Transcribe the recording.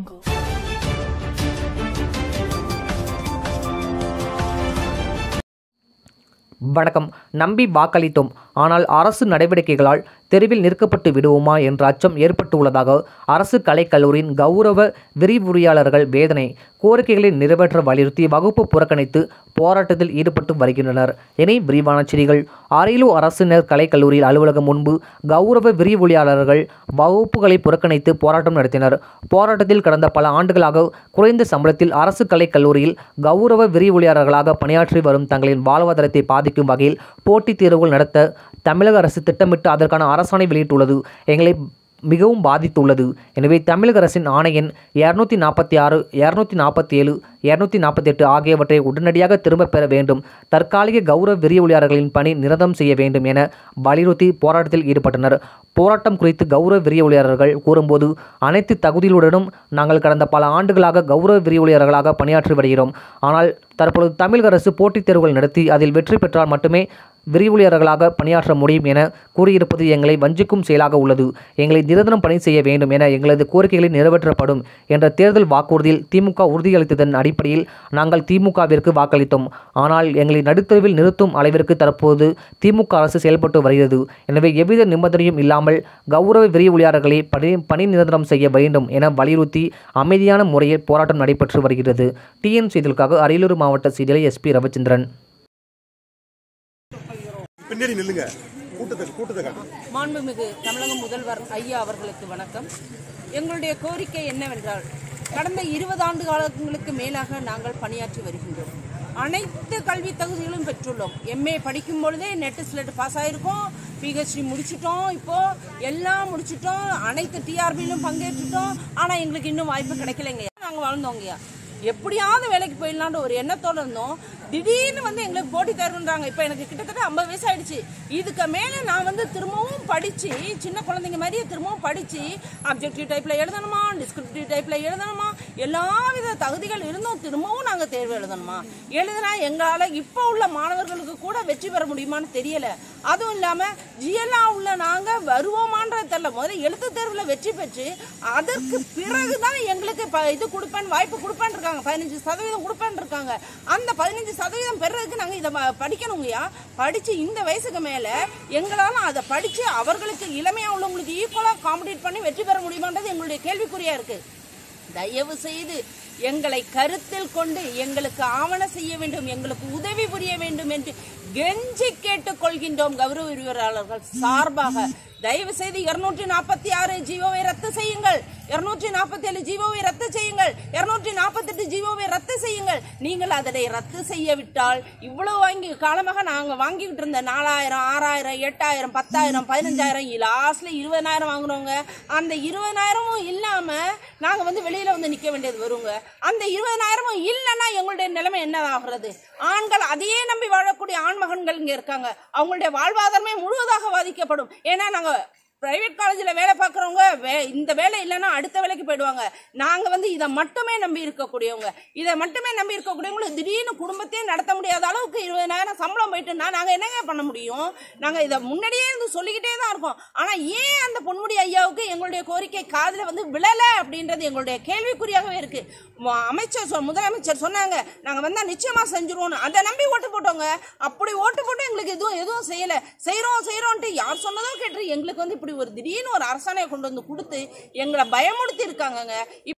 jungle. வணக்கம் நம்பி வாக்களித்தோம் ஆனால் அரசு நடவடிக்கைகளால் தெருவில் நிற்கப்பட்டு விடுவோமா என்ற அச்சம் ஏற்பட்டுள்ளதாக அரசு கலைக்கல்லூரியின் கௌரவ விரிவுரையாளர்கள் வேதனை கோரிக்கைகளை நிறைவேற்ற வலியுறுத்தி வகுப்பு புறக்கணித்து போராட்டத்தில் ஈடுபட்டு வருகின்றனர் இனி விரிவான செய்திகள் அரியலூர் அரசினர் கலைக்கல்லூரியில் அலுவலகம் முன்பு கௌரவ விரிவுரையாளர்கள் வகுப்புகளை புறக்கணித்து போராட்டம் நடத்தினர் போராட்டத்தில் கடந்த பல ஆண்டுகளாக குறைந்த சம்பளத்தில் அரசு கலைக்கல்லூரியில் கௌரவ விரிவுரையாளர்களாக பணியாற்றி வரும் தங்களின் வாழ்வாதாரத்தை பாதிக்கும் வகையில் போட்டித் தேர்வுகள் நடத்த தமிழக அரசு திட்டமிட்டு அதற்கான அரசாணை வெளியிட்டுள்ளது எங்களை மிகவும் பாதித்துள்ளது எனவே தமிழக அரசின் ஆணை எண் இரநூத்தி நாற்பத்தி ஆறு இரநூத்தி நாற்பத்தி ஏழு இரநூத்தி நாற்பத்தி எட்டு ஆகியவற்றை உடனடியாக திரும்பப் பெற வேண்டும் தற்காலிக கௌரவ விரிவுரையாளர்களின் பணி நிரந்தரம் செய்ய வேண்டும் என வலியுறுத்தி போராட்டத்தில் ஈடுபட்டனர் போராட்டம் குறித்து கௌரவ விரிவுரையாளர்கள் கூறும்போது அனைத்து தகுதிகளுடனும் நாங்கள் கடந்த பல ஆண்டுகளாக கௌரவ விரிவுரையாளர்களாக பணியாற்றி வருகிறோம் ஆனால் தற்பொழுது தமிழக அரசு போட்டித் தேர்வுகள் நடத்தி அதில் வெற்றி பெற்றால் மட்டுமே விரிவுரையாளர்களாக பணியாற்ற முடியும் என கூறியிருப்பது எங்களை வஞ்சிக்கும் செயலாக உள்ளது எங்களை நிரந்தரம் பணி செய்ய வேண்டும் என எங்களது கோரிக்கைகளை நிறைவேற்றப்படும் என்ற தேர்தல் வாக்குறுதியில் திமுக உறுதியளித்ததன் அடிப்படையில் நாங்கள் திமுகவிற்கு வாக்களித்தோம் ஆனால் எங்களை நடுத்தருவில் நிறுத்தும் அளவிற்கு தற்போது திமுக அரசு செயல்பட்டு வருகிறது எனவே எவ்வித நிபந்தனையும் இல்லாமல் கௌரவ விரிவுரையாளர்களை பணி பணி நிரந்தரம் செய்ய வேண்டும் என வலியுறுத்தி அமைதியான முறையில் போராட்டம் நடைபெற்று வருகிறது டிஎன் செய்திகளுக்காக அரியலூர் மாவட்ட செய்தியாளர் எஸ்பி ரவிச்சந்திரன் பின்னாடி நில்லுங்க கூட்டத்தை கூட்டத்தை காட்டுங்க மாண்புமிகு தமிழக முதல்வர் ஐயா அவர்களுக்கு வணக்கம் எங்களுடைய கோரிக்கை என்னவென்றால் கடந்த இருபது ஆண்டு காலங்களுக்கு மேலாக நாங்கள் பணியாற்றி வருகின்றோம் அனைத்து கல்வி தகுதிகளும் பெற்றுள்ளோம் எம்ஏ படிக்கும் பொழுதே நெட் ஸ்லெட் பாஸ் ஆயிருக்கோம் பிஹெச்டி முடிச்சிட்டோம் இப்போ எல்லாம் முடிச்சிட்டோம் அனைத்து டிஆர்பியிலும் பங்கேற்றுட்டோம் ஆனா எங்களுக்கு இன்னும் வாய்ப்பு கிடைக்கலைங்க நாங்க வாழ்ந்தோங்கய்யா எப்படியாவது வேலைக்கு போயிடலான்ற ஒரு எண்ணத்தோட இருந்தோம் திடீர்னு வந்து எங்களுக்கு போட்டி தேர்வுன்றாங்க இப்போ எனக்கு கிட்டத்தட்ட ஐம்பது வயசு ஆயிடுச்சு இதுக்கு மேலே நான் வந்து திரும்பவும் படிச்சு சின்ன குழந்தைங்க மாதிரியே திரும்பவும் படிச்சு அப்ஜெக்டிவ் டைப்ல எழுதணுமா டிஸ்கிரிப்டிவ் டைப்ல எழுதணுமா எல்லா வித தகுதிகள் இருந்தும் திரும்பவும் நாங்கள் தேர்வு எழுதணுமா எழுதுனா எங்களால் இப்போ உள்ள மாணவர்களுக்கு கூட வெற்றி பெற முடியுமான்னு தெரியல அதுவும் இல்லாமல் ஜிஎல்ஆ உள்ள நாங்கள் வருவோமான்றது தெரியல முதல்ல எழுத்து தேர்வில் வெற்றி பெற்று அதற்கு பிறகுதான் எங்களுக்கு ப- இது கொடுப்பேன் வாய்ப்பு கொடுப்பேன் இருக்காங்க பதினஞ்சு சதவீதம் கொடுப்பேன் இருக்காங்க அந்த பதினஞ்சு சதவீதம் பெறதுக்கு நாங்கள் இதை ப- படிக்கணுங்கய்யா படிச்சு இந்த வயசுக்கு மேலே எங்களால் அதை படிச்சு அவர்களுக்கு இளமையாக உள்ளவங்களுக்கு ஈக்குவலாக காம்படிட் பண்ணி வெற்றி பெற முடியுமான்றது எங்களுடைய கேள்விக்குறியா இருக்கு தயவு செய்து எங்களை கருத்தில் கொண்டு எங்களுக்கு ஆவண செய்ய வேண்டும் எங்களுக்கு உதவி புரிய வேண்டும் என்று கெஞ்சி கேட்டுக் கொள்கின்றோம் கௌரவ விரிவுரையாளர்கள் சார்பாக தயவு செய்து இருநூற்றி நாற்பத்தி ஆறு ஜிஓவை ரத்து செய்யுங்கள் இருநூற்றி நாற்பத்தி ஏழு ஜிஓவை ரத்து செய்யுங்கள் இருநூற்றி நாற்பத்தெட்டு ஜிஓவை ரத்து செய்யுங்கள் நீங்கள் அதனை ரத்து செய்ய விட்டால் இவ்வளவு வாங்கி காலமாக நாங்க வாங்கிக்கிட்டு இருந்த நாலாயிரம் ஆறாயிரம் எட்டாயிரம் பத்தாயிரம் பதினஞ்சாயிரம் லாஸ்ட்ல இருபதாயிரம் வாங்குறவங்க அந்த இருபதாயிரமும் இல்லாம நாங்க வந்து வெளியில வந்து நிக்க வேண்டியது வருங்க அந்த இருபதாயிரமும் இல்லைன்னா எங்களுடைய நிலைமை என்ன ஆகுறது ஆண்கள் அதையே நம்பி வாழக்கூடிய ஆண் மகன்கள் இங்க இருக்காங்க அவங்களுடைய வாழ்வாதாரமே முழுவதாக பாதிக்கப்படும் ஏன்னா நாங்க பிரைவேட் காலேஜில் வேலை பார்க்குறவங்க வே இந்த வேலை இல்லைன்னா அடுத்த வேலைக்கு போயிடுவாங்க நாங்கள் வந்து இதை மட்டுமே நம்பி இருக்கக்கூடியவங்க இதை மட்டுமே நம்பி இருக்கக்கூடியவங்களுக்கு திடீர்னு குடும்பத்தையே நடத்த முடியாத அளவுக்கு இருபதாயிரம் சம்பளம் போயிட்டுனா நாங்கள் என்னங்க பண்ண முடியும் நாங்கள் இதை முன்னாடியே இருந்து சொல்லிக்கிட்டே தான் இருக்கோம் ஆனால் ஏன் அந்த பொன்முடி ஐயாவுக்கு எங்களுடைய கோரிக்கை காதில் வந்து விழலை அப்படின்றது எங்களுடைய கேள்விக்குறியாகவே இருக்கு ம- அமைச்சர் சொ- முதலமைச்சர் சொன்னாங்க நாங்கள் வந்தால் நிச்சயமாக செஞ்சுருவோம்னு அதை நம்பி ஓட்டு போட்டோங்க அப்படி ஓட்டு போட்டு எங்களுக்கு எதுவும் எதுவும் செய்யலை செய்கிறோம் செய்கிறோன்ட்டு யார் சொன்னதோ கேட்டு எங்களுக்கு வந்து இப்படி ஒரு திடீர்னு ஒரு அரசாணையை கொண்டு வந்து கொடுத்து எங்களை பயமுறுத்தி இருக்காங்கங்க